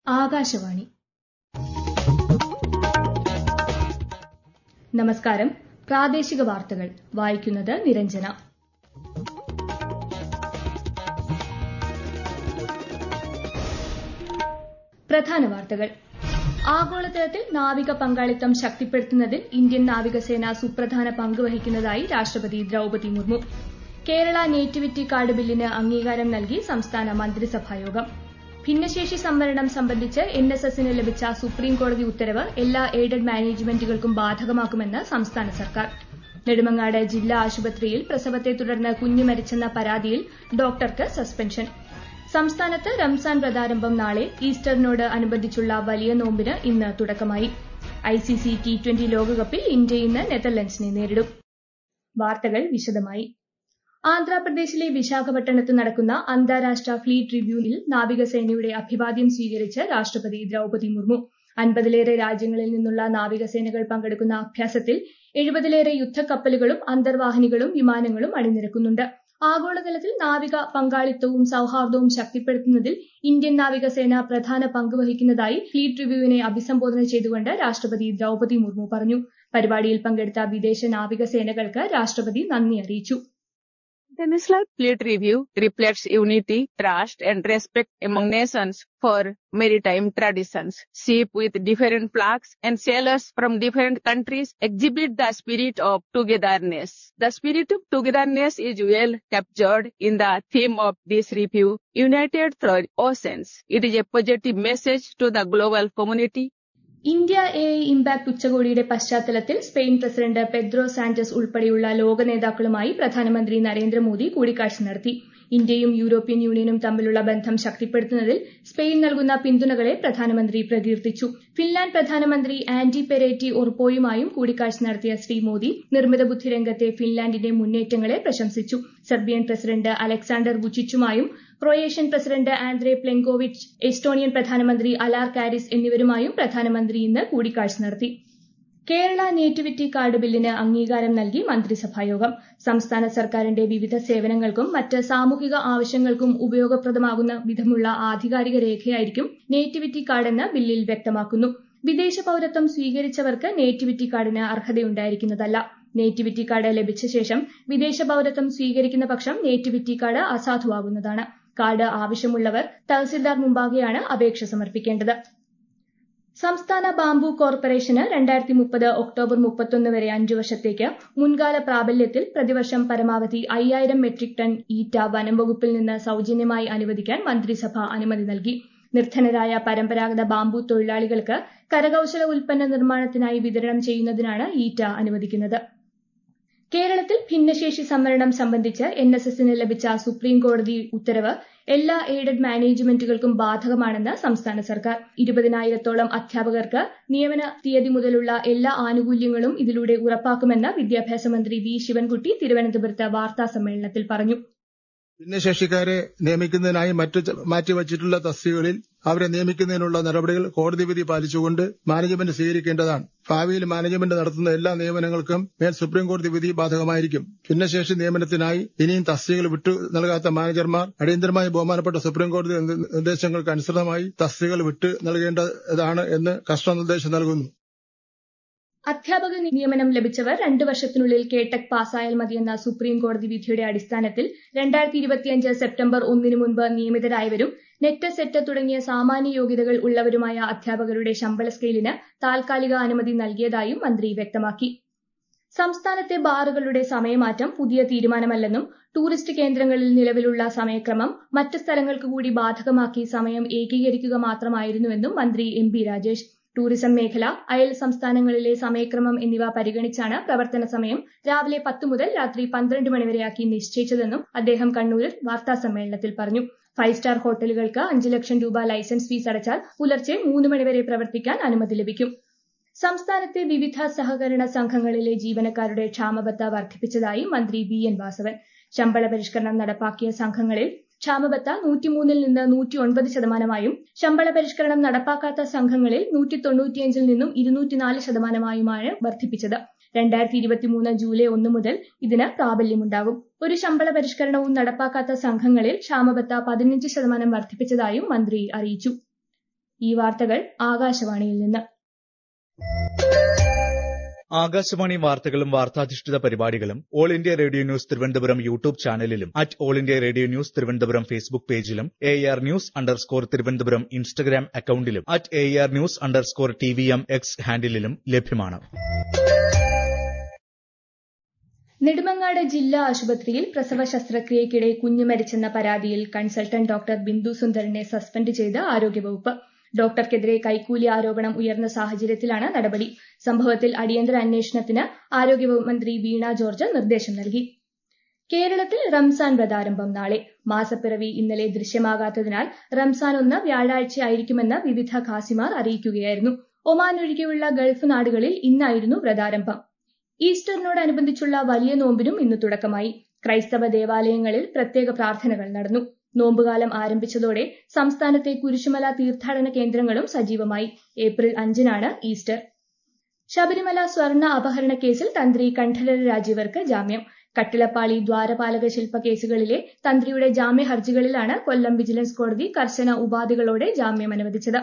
ആകാശവാണി നമസ്കാരം പ്രാദേശിക വാർത്തകൾ വായിക്കുന്നത് നിരഞ്ജന പ്രധാന വാർത്തകൾ ആഗോളതലത്തിൽ നാവിക പങ്കാളിത്തം ശക്തിപ്പെടുത്തുന്നതിൽ ഇന്ത്യൻ നാവികസേന സുപ്രധാന പങ്ക് വഹിക്കുന്നതായി രാഷ്ട്രപതി ദ്രൌപതി മുർമു കേരള നേറ്റിവിറ്റി കാർഡ് ബില്ലിന് അംഗീകാരം നൽകി സംസ്ഥാന മന്ത്രിസഭായോഗം ഭിന്നശേഷി സംവരണം സംബന്ധിച്ച് എൻ എസ് എസിന് ലഭിച്ച സുപ്രീംകോടതി ഉത്തരവ് എല്ലാ എയ്ഡഡ് മാനേജ്മെന്റുകൾക്കും ബാധകമാക്കുമെന്ന് സംസ്ഥാന സർക്കാർ നെടുമങ്ങാട് ജില്ലാ ആശുപത്രിയിൽ പ്രസവത്തെ തുടർന്ന് കുഞ്ഞ് മരിച്ചെന്ന പരാതിയിൽ ഡോക്ടർക്ക് സസ്പെൻഷൻ സംസ്ഥാനത്ത് റംസാൻ വ്രതാരംഭം നാളെ ഈസ്റ്ററിനോട് അനുബന്ധിച്ചുള്ള വലിയ നോമ്പിന് ഇന്ന് തുടക്കമായി ഐസിസി ടി ട്വന്റി ലോകകപ്പിൽ ഇന്ത്യ ഇന്ന് നെതർലൻഡ്സിനെ നേരിടും വാർത്തകൾ വിശദമായി ആന്ധ്രാപ്രദേശിലെ വിശാഖപട്ടണത്ത് നടക്കുന്ന അന്താരാഷ്ട്ര ഫ്ലീറ്റ് റിവ്യൂവിൽ നാവികസേനയുടെ അഭിവാദ്യം സ്വീകരിച്ച് രാഷ്ട്രപതി ദ്രൌപതി മുർമു അൻപതിലേറെ രാജ്യങ്ങളിൽ നിന്നുള്ള നാവികസേനകൾ പങ്കെടുക്കുന്ന അഭ്യാസത്തിൽ എഴുപതിലേറെ യുദ്ധക്കപ്പലുകളും അന്തർവാഹിനികളും വിമാനങ്ങളും അണിനിരക്കുന്നുണ്ട് ആഗോളതലത്തിൽ നാവിക പങ്കാളിത്തവും സൌഹാർദ്ദവും ശക്തിപ്പെടുത്തുന്നതിൽ ഇന്ത്യൻ നാവികസേന പ്രധാന പങ്ക് വഹിക്കുന്നതായി ഫ്ലീറ്റ് റിവ്യൂവിനെ അഭിസംബോധന ചെയ്തുകൊണ്ട് രാഷ്ട്രപതി ദ്രൌപതി മുർമു പറഞ്ഞു പരിപാടിയിൽ പങ്കെടുത്ത വിദേശ നാവികസേനകൾക്ക് രാഷ്ട്രപതി നന്ദി അറിയിച്ചു International Fleet Review reflects unity, trust, and respect among nations for maritime traditions. Ships with different flags and sailors from different countries exhibit the spirit of togetherness. The spirit of togetherness is well captured in the theme of this review, United Through Oceans. It is a positive message to the global community India A impact ഉച്ചകോടിയുടെ പശ്ചാത്തലത്തിൽ Spain president Pedro സാന്റസ് ഉൾപ്പെടെയുള്ള ലോക നേതാക്കളുമായി പ്രധാനമന്ത്രി നരേന്ദ്രമോദി കൂടിക്കാഴ്ച നടത്തി ഇന്ത്യയും European യൂണിയനും തമ്മിലുള്ള ബന്ധം ശക്തിപ്പെടുത്തുന്നതിൽ സ്പെയിൻ നൽകുന്ന പിന്തുണകളെ പ്രധാനമന്ത്രി പ്രകീർത്തിച്ചു ഫിൻലാൻഡ് പ്രധാനമന്ത്രി ആന്റി പെരേറ്റി ഒർപ്പോയുമായും കൂടിക്കാഴ്ച നടത്തിയ ശ്രീ മോദി നിർമ്മിത ബുദ്ധി രംഗത്തെ ഫിൻലാൻഡിന്റെ മുന്നേറ്റങ്ങളെ പ്രശംസിച്ചു സെർബിയൻ പ്രസിഡന്റ് അലക്സാണ്ടർ വുച്ചിച്ചുമായും Croatian president Andrej Plenkovic Estonian പ്രധാനമന്ത്രി അലാർ കാരിസ് എന്നിവരുമായും പ്രധാനമന്ത്രി ഇന്ന് കൂടിക്കാഴ്ച നടത്തി കേരള നേറ്റിവിറ്റി കാർഡ് ബില്ലിന് അംഗീകാരം നൽകി മന്ത്രിസഭായോഗം സംസ്ഥാന സർക്കാരിന്റെ വിവിധ സേവനങ്ങൾക്കും മറ്റ് സാമൂഹിക ആവശ്യങ്ങൾക്കും ഉപയോഗപ്രദമാകുന്ന വിധമുള്ള ആധികാരിക രേഖയായിരിക്കും നേറ്റിവിറ്റി കാർഡെന്ന് ബില്ലിൽ വ്യക്തമാക്കുന്നു വിദേശ പൌരത്വം സ്വീകരിച്ചവർക്ക് നേറ്റിവിറ്റി കാർഡിന് അർഹതയുണ്ടായിരിക്കുന്നതല്ല നേറ്റിവിറ്റി കാർഡ് ലഭിച്ച ശേഷം വിദേശ പൌരത്വം സ്വീകരിക്കുന്ന പക്ഷം നേറ്റിവിറ്റി കാർഡ് അസാധുവാകുന്നതാണ് കാർഡ് ആവശ്യമുള്ളവർ തഹസിൽദാർ മുമ്പാകെയാണ് അപേക്ഷ സമർപ്പിക്കേണ്ടത് സംസ്ഥാന ബാംബു കോർപ്പറേഷന് രണ്ടായിരത്തി മുപ്പത് ഒക്ടോബർ മുപ്പത്തൊന്ന് വരെ അഞ്ചു വർഷത്തേക്ക് മുൻകാല പ്രാബല്യത്തിൽ പ്രതിവർഷം പരമാവധി അയ്യായിരം മെട്രിക് ടൺ ഈറ്റ വനം വകുപ്പിൽ നിന്ന് സൌജന്യമായി അനുവദിക്കാൻ മന്ത്രിസഭ അനുമതി നൽകി നിർധനരായ പരമ്പരാഗത ബാംബു തൊഴിലാളികൾക്ക് കരകൌശല ഉൽപ്പന്ന നിർമ്മാണത്തിനായി വിതരണം ചെയ്യുന്നതിനാണ് ഈറ്റ അനുവദിക്കുന്നത് കേരളത്തിൽ ഭിന്നശേഷി സംവരണം സംബന്ധിച്ച് എൻ എസ് എസിന് ലഭിച്ച സുപ്രീംകോടതി ഉത്തരവ് എല്ലാ എയ്ഡഡ് മാനേജ്മെന്റുകൾക്കും ബാധകമാണെന്ന് സംസ്ഥാന സർക്കാർ ഇരുപതിനായിരത്തോളം അധ്യാപകർക്ക് നിയമന തീയതി മുതലുള്ള എല്ലാ ആനുകൂല്യങ്ങളും ഇതിലൂടെ ഉറപ്പാക്കുമെന്ന് വിദ്യാഭ്യാസ മന്ത്രി വി ശിവൻകുട്ടി തിരുവനന്തപുരത്ത് വാർത്താ സമ്മേളനത്തിൽ പറഞ്ഞു ഭിന്നശേഷിക്കാരെ നിയമിക്കുന്നതിനായി മറ്റു മാറ്റിവച്ചിട്ടുള്ള തസ്തികകളിൽ അവരെ നിയമിക്കുന്നതിനുള്ള നടപടികൾ കോടതി വിധി പാലിച്ചുകൊണ്ട് മാനേജ്മെന്റ് സ്വീകരിക്കേണ്ടതാണ് ഭാവിയിൽ മാനേജ്മെന്റ് നടത്തുന്ന എല്ലാ നിയമനങ്ങൾക്കും മേൽ സുപ്രീം കോടതി വിധി ബാധകമായിരിക്കും ഭിന്നശേഷി നിയമനത്തിനായി ഇനിയും തസ്തികകൾ വിട്ടു നൽകാത്ത മാനേജർമാർ അടിയന്തരമായി ബഹുമാനപ്പെട്ട സുപ്രീം കോടതി നിർദ്ദേശങ്ങൾക്ക് അനുസൃതമായി തസ്തികകൾ വിട്ടു നൽകേണ്ടതാണ് എന്ന് കർശന നിർദ്ദേശം നൽകുന്നു അധ്യാപക നിയമനം ലഭിച്ചവർ രണ്ടു വർഷത്തിനുള്ളിൽ കേടെക് പാസ്സായാൽ മതിയെന്ന സുപ്രീം കോടതി വിധിയുടെ അടിസ്ഥാനത്തിൽ രണ്ടായിരത്തി ഇരുപത്തിയഞ്ച് സെപ്റ്റംബർ ഒന്നിന് മുൻപ് നിയമിതരായവരും നെറ്റ് സെറ്റ് തുടങ്ങിയ സാമാന്യ യോഗ്യതകൾ ഉള്ളവരുമായ അധ്യാപകരുടെ ശമ്പള സ്കെയിലിന് താൽക്കാലിക അനുമതി നൽകിയതായും മന്ത്രി വ്യക്തമാക്കി സംസ്ഥാനത്തെ ബാറുകളുടെ സമയമാറ്റം പുതിയ തീരുമാനമല്ലെന്നും ടൂറിസ്റ്റ് കേന്ദ്രങ്ങളിൽ നിലവിലുള്ള സമയക്രമം മറ്റ് സ്ഥലങ്ങൾക്ക് കൂടി ബാധകമാക്കി സമയം ഏകീകരിക്കുക മാത്രമായിരുന്നുവെന്നും മന്ത്രി എം പി രാജേഷ് ടൂറിസം മേഖല അയൽ സംസ്ഥാനങ്ങളിലെ സമയക്രമം എന്നിവ പരിഗണിച്ചാണ് പ്രവർത്തന സമയം രാവിലെ പത്ത് മുതൽ രാത്രി പന്ത്രണ്ട് മണിവരെയാക്കി നിശ്ചയിച്ചതെന്നും അദ്ദേഹം കണ്ണൂരിൽ വാർത്താ സമ്മേളനത്തിൽ പറഞ്ഞു ഫൈവ് സ്റ്റാർ ഹോട്ടലുകൾക്ക് അഞ്ച് ലക്ഷം രൂപ ലൈസൻസ് ഫീസ് അടച്ചാൽ പുലർച്ചെ മൂന്ന് മണിവരെ പ്രവർത്തിക്കാൻ അനുമതി ലഭിക്കും സംസ്ഥാനത്തെ വിവിധ സഹകരണ സംഘങ്ങളിലെ ജീവനക്കാരുടെ ക്ഷാമബത്ത വർദ്ധിപ്പിച്ചതായി മന്ത്രി വി എൻ വാസവൻ ശമ്പള പരിഷ്കരണം നടപ്പാക്കിയ സംഘങ്ങളിൽ ക്ഷാമബത്ത നൂറ്റിമൂന്നിൽ നിന്ന് നൂറ്റി ഒൻപത് ശതമാനമായും ശമ്പള പരിഷ്കരണം നടപ്പാക്കാത്ത സംഘങ്ങളിൽ നൂറ്റി തൊണ്ണൂറ്റിയഞ്ചിൽ നിന്നും ഇരുന്നൂറ്റിനാല് ശതമാനമായുമാണ് വർദ്ധിപ്പിച്ചത് രണ്ടായിരത്തി ഇരുപത്തിമൂന്ന് ജൂലൈ ഒന്ന് മുതൽ ഇതിന് പ്രാബല്യമുണ്ടാകും ഒരു ശമ്പള പരിഷ്കരണവും നടപ്പാക്കാത്ത സംഘങ്ങളിൽ ക്ഷാമബത്ത പതിനഞ്ച് ശതമാനം വർദ്ധിപ്പിച്ചതായും മന്ത്രി അറിയിച്ചു ഈ വാർത്തകൾ ആകാശവാണിയിൽ നിന്ന് ആകാശവാണി വാർത്തകളും വാർത്താധിഷ്ഠിത പരിപാടികളും all India radio news Thiruvananthapuram YouTube ചാനലിലും at all India radio news Thiruvananthapuram Facebook പേജിലും A R news underscore Thiruvananthapuram Instagram അക്കൌണ്ടിലും at A R news underscore T V M X ഹാൻഡിലും ലഭ്യമാണ് നെടുമങ്ങാട് ജില്ലാ ആശുപത്രിയിൽ പ്രസവ ശസ്ത്രക്രിയയ്ക്കിടെ കുഞ്ഞു മരിച്ചെന്ന പരാതിയിൽ കൺസൾട്ടന്റ് ഡോക്ടർ ബിന്ദു സുന്ദറിനെ സസ്പെൻഡ് ചെയ്ത് ആരോഗ്യവകുപ്പ് ഡോക്ടർക്കെതിരെ കൈക്കൂലി ആരോപണം ഉയർന്ന സാഹചര്യത്തിലാണ് നടപടി സംഭവത്തിൽ അടിയന്തര അന്വേഷണത്തിന് ആരോഗ്യമന്ത്രി വീണ ജോർജ് നിർദ്ദേശം നൽകി കേരളത്തിൽ റംസാൻ വ്രതാരംഭം നാളെ മാസപ്പിറവി ഇന്നലെ ദൃശ്യമാകാത്തതിനാൽ റംസാൻ ഒന്ന് വ്യാഴാഴ്ചയായിരിക്കുമെന്ന് വിവിധ ഖാസിമാർ അറിയിക്കുകയായിരുന്നു ഒമാൻ ഒഴികെയുള്ള ഗൾഫ് നാടുകളിൽ ഇന്നായിരുന്നു വ്രതാരംഭം ഈസ്റ്ററിനോടനുബന്ധിച്ചുള്ള വലിയ നോമ്പിനും ഇന്ന് തുടക്കമായി ക്രൈസ്തവ ദേവാലയങ്ങളിൽ പ്രത്യേക പ്രാർത്ഥനകൾ നടന്നു നോമ്പുകാലം ആരംഭിച്ചതോടെ സംസ്ഥാനത്തെ കുരിശുമല തീർത്ഥാടന കേന്ദ്രങ്ങളും സജീവമായി ഏപ്രിൽ അഞ്ചിനാണ് ഈസ്റ്റർ ശബരിമല സ്വർണ്ണ അപഹരണ കേസിൽ തന്ത്രി കണ്ഠരര രാജീവർക്ക് ജാമ്യം കട്ടിളപ്പാളി ദ്വാരപാലക ശില്പ കേസുകളിലെ തന്ത്രിയുടെ ജാമ്യ ഹർജികളിലാണ് കൊല്ലം വിജിലൻസ് കോടതി കർശന ഉപാധികളോടെ ജാമ്യം അനുവദിച്ചത്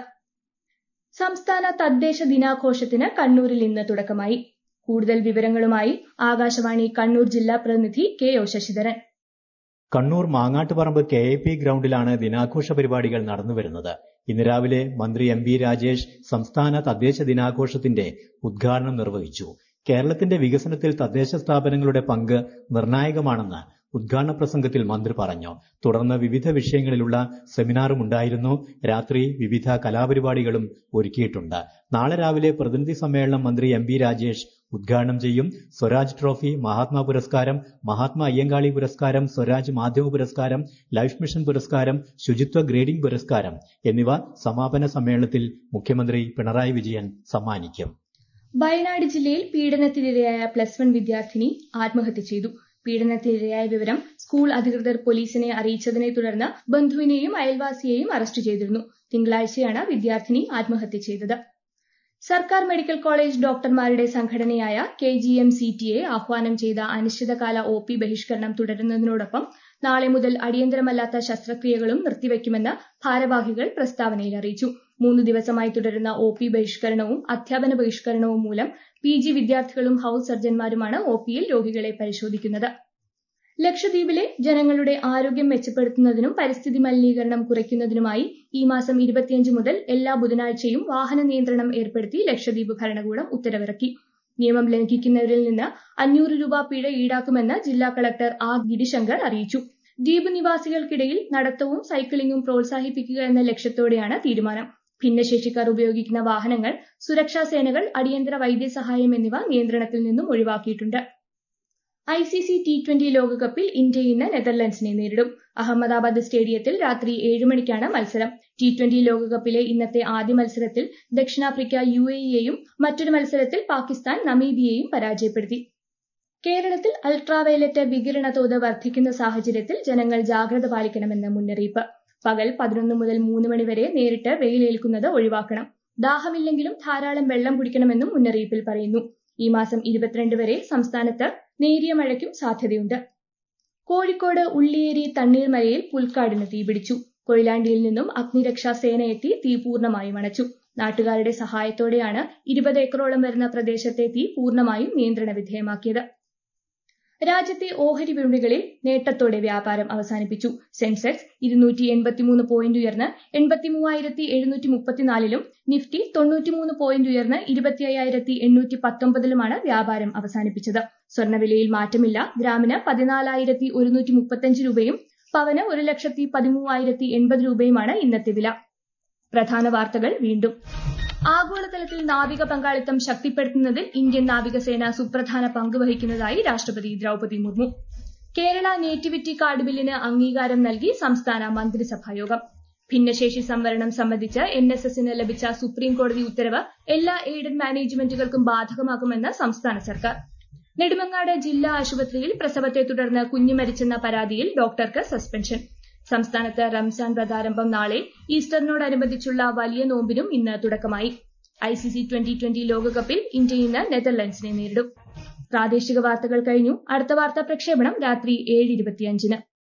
സംസ്ഥാന തദ്ദേശ ദിനാഘോഷത്തിന് കണ്ണൂരിൽ ഇന്ന് തുടക്കമായി കൂടുതൽ വിവരങ്ങളുമായി ആകാശവാണി കണ്ണൂർ ജില്ലാ പ്രതിനിധി K O Sasidharan Kannur Mangattuparamba K A P ഗ്രൌണ്ടിലാണ് ദിനാഘോഷ പരിപാടികൾ നടന്നുവരുന്നത് ഇന്ന് രാവിലെ മന്ത്രി എം വി രാജേഷ് സംസ്ഥാന തദ്ദേശ ദിനാഘോഷത്തിന്റെ ഉദ്ഘാടനം നിർവഹിച്ചു കേരളത്തിന്റെ വികസനത്തിൽ തദ്ദേശ സ്ഥാപനങ്ങളുടെ പങ്ക് നിർണായകമാണെന്ന് ഉദ്ഘാടന പ്രസംഗത്തിൽ മന്ത്രി പറഞ്ഞു തുടർന്ന് വിവിധ വിഷയങ്ങളിലുള്ള സെമിനാറും ഉണ്ടായിരുന്നു രാത്രി വിവിധ കലാപരിപാടികളും ഒരുക്കിയിട്ടുണ്ട് നാളെ രാവിലെ പ്രതിനിധി സമ്മേളനം മന്ത്രി എം വി രാജേഷ് ഉദ്ഘാടനം ചെയ്യും സ്വരാജ് ട്രോഫി മഹാത്മാ പുരസ്കാരം മഹാത്മാ അയ്യങ്കാളി പുരസ്കാരം സ്വരാജ് മാധ്യമ പുരസ്കാരം ലൈഫ് മിഷൻ പുരസ്കാരം ശുചിത്വ ഗ്രേഡിംഗ് പുരസ്കാരം എന്നിവ സമാപന സമ്മേളനത്തിൽ മുഖ്യമന്ത്രി പിണറായി വിജയൻ സമ്മാനിക്കും വയനാട് ജില്ലയിൽ പീഡനത്തിനിരയായ പ്ലസ് വൺ വിദ്യാർത്ഥിനി ആത്മഹത്യ ചെയ്തു പീഡനത്തിനിരയായ വിവരം സ്കൂൾ അധികൃതർ പോലീസിനെ അറിയിച്ചതിനെ തുടർന്ന് ബന്ധുവിനെയും അയൽവാസിയെയും അറസ്റ്റ് ചെയ്തിരുന്നു തിങ്കളാഴ്ചയാണ് വിദ്യാർത്ഥിനി ആത്മഹത്യ ചെയ്തത് സർക്കാർ മെഡിക്കൽ കോളേജ് ഡോക്ടർമാരുടെ സംഘടനയായ K G M C T A ആഹ്വാനം ചെയ്ത അനിശ്ചിതകാല ഒ പി ബഹിഷ്കരണം തുടരുന്നതിനോടൊപ്പം നാളെ മുതൽ അടിയന്തരമല്ലാത്ത ശസ്ത്രക്രിയകളും നിർത്തിവെക്കുമെന്ന് ഭാരവാഹികൾ പ്രസ്താവനയിൽ അറിയിച്ചു മൂന്ന് ദിവസമായി തുടരുന്ന ഒ പി ബഹിഷ്കരണവും അധ്യാപന ബഹിഷ്കരണവും മൂലം പി ജി വിദ്യാർത്ഥികളും ഹൌസ് സർജൻമാരുമാണ് ഒ പിയിൽ രോഗികളെ പരിശോധിക്കുന്നത് ലക്ഷദ്വീപിലെ ജനങ്ങളുടെ ആരോഗ്യം മെച്ചപ്പെടുത്തുന്നതിനും പരിസ്ഥിതി മലിനീകരണം കുറയ്ക്കുന്നതിനുമായി ഈ മാസം ഇരുപത്തിയഞ്ച് മുതൽ എല്ലാ ബുധനാഴ്ചയും വാഹന നിയന്ത്രണം ഏർപ്പെടുത്തി ലക്ഷദ്വീപ് ഭരണകൂടം ഉത്തരവിറക്കി നിയമം ലംഘിക്കുന്നവരിൽ നിന്ന് അഞ്ഞൂറ് രൂപ പിഴ ഈടാക്കുമെന്ന് ജില്ലാ കളക്ടർ ആർ ഗിരിശങ്കർ അറിയിച്ചു ദ്വീപ് നിവാസികൾക്കിടയിൽ നടത്തവും സൈക്ലിംഗും പ്രോത്സാഹിപ്പിക്കുക എന്ന ലക്ഷ്യത്തോടെയാണ് തീരുമാനം ഭിന്നശേഷിക്കാർ ഉപയോഗിക്കുന്ന വാഹനങ്ങൾ സുരക്ഷാ സേനകൾ അടിയന്തര വൈദ്യസഹായം എന്നിവ നിയന്ത്രണത്തിൽ നിന്നും ഒഴിവാക്കിയിട്ടുണ്ട് I C C T twenty ലോകകപ്പിൽ ഇന്ത്യ ഇന്ന് നെതർലൻഡ്സിനെ നേരിടും അഹമ്മദാബാദ് സ്റ്റേഡിയത്തിൽ രാത്രി ഏഴ് മണിക്കാണ് മത്സരം ടി ട്വന്റി ലോകകപ്പിലെ ഇന്നത്തെ ആദ്യ മത്സരത്തിൽ ദക്ഷിണാഫ്രിക്ക യു എയെയും മറ്റൊരു മത്സരത്തിൽ പാകിസ്ഥാൻ നമീബിയെയും പരാജയപ്പെടുത്തി കേരളത്തിൽ അൾട്രാവയലറ്റ് വികിരണ തോത് വർദ്ധിക്കുന്ന സാഹചര്യത്തിൽ ജനങ്ങൾ ജാഗ്രത പാലിക്കണമെന്ന് മുന്നറിയിപ്പ് പകൽ പതിനൊന്ന് മുതൽ മൂന്ന് മണി വരെ നേരിട്ട് വെയിലേൽക്കുന്നത് ഒഴിവാക്കണം ദാഹമില്ലെങ്കിലും ധാരാളം വെള്ളം കുടിക്കണമെന്നും മുന്നറിയിപ്പിൽ പറയുന്നു ഈ മാസം ഇരുപത്തിരണ്ട് വരെ സംസ്ഥാനത്ത് നേരിയ മഴയ്ക്കും സാധ്യതയുണ്ട് കോഴിക്കോട് ഉള്ളിയേരി തണ്ണീർമലയിൽ പുൽക്കാടിന് തീപിടിച്ചു കൊയിലാണ്ടിയിൽ നിന്നും അഗ്നിരക്ഷാ സേന എത്തി തീ പൂർണ്ണമായും അണച്ചു നാട്ടുകാരുടെ സഹായത്തോടെയാണ് ഇരുപത് ഏക്കറോളം വരുന്ന പ്രദേശത്തെ തീ പൂർണ്ണമായും നിയന്ത്രണ വിധേയമാക്കിയത് രാജ്യത്തെ ഓഹരി വിപണികളിൽ നേട്ടത്തോടെ വ്യാപാരം അവസാനിപ്പിച്ചു സെൻസെക്സ് ഇരുന്നൂറ്റി എൺപത്തിമൂന്ന് പോയിന്റ് ഉയർന്ന് എൺപത്തി മൂവായിരത്തി എഴുന്നൂറ്റി മുപ്പത്തിനാലിലും നിഫ്റ്റി തൊണ്ണൂറ്റിമൂന്ന് പോയിന്റ് ഉയർന്ന് ഇരുപത്തി അയ്യായിരത്തി എണ്ണൂറ്റി പത്തൊമ്പതിലുമാണ് വ്യാപാരം അവസാനിപ്പിച്ചത് സ്വർണ്ണവിലയിൽ മാറ്റമില്ല ഗ്രാമിന് പതിനാലായിരത്തി ഒരുന്നൂറ്റി മുപ്പത്തഞ്ച് രൂപയും പവന് ഒരു ലക്ഷത്തി പതിമൂവായിരത്തി എൺപത് രൂപയുമാണ് ഇന്നത്തെ വില പ്രധാന വാർത്തകൾ വീണ്ടും ആഗോളതലത്തിൽ നാവിക പങ്കാളിത്തം ശക്തിപ്പെടുത്തുന്നതിൽ ഇന്ത്യൻ നാവികസേന സുപ്രധാന പങ്ക് വഹിക്കുന്നതായി രാഷ്ട്രപതി ദ്രൌപതി മുർമു കേരള നേറ്റിവിറ്റി കാർഡ് ബില്ലിന് അംഗീകാരം നൽകി സംസ്ഥാന മന്ത്രിസഭായോഗം ഭിന്നശേഷി സംവരണം സംബന്ധിച്ച് എൻ എസ് എസിന് ലഭിച്ച സുപ്രീം കോടതി ഉത്തരവ് എല്ലാ എയ്ഡഡ് മാനേജ്മെന്റുകൾക്കും ബാധകമാക്കുമെന്ന് സംസ്ഥാന സർക്കാർ നെടുമങ്ങാട് ജില്ലാ ആശുപത്രിയിൽ പ്രസവത്തെ തുടർന്ന് കുഞ്ഞു മരിച്ചെന്ന പരാതിയിൽ ഡോക്ടർക്ക് സസ്പെൻഷൻ സംസ്ഥാനത്ത് റംസാൻ വ്രതാരംഭം നാളെ ഈസ്റ്ററിനോടനുബന്ധിച്ചുള്ള വലിയ നോമ്പിനും ഇന്ന് തുടക്കമായി ഐസിസി ട്വന്റി ട്വന്റി ലോകകപ്പിൽ ഇന്ത്യ ഇന്ന് നെതർലൻഡ്സിനെ നേരിടും പ്രാദേശിക വാർത്തകൾ കഴിഞ്ഞു അടുത്ത വാർത്താ പ്രക്ഷേപണം രാത്രി ഏഴ് ഇരുപത്തിയഞ്ചിന്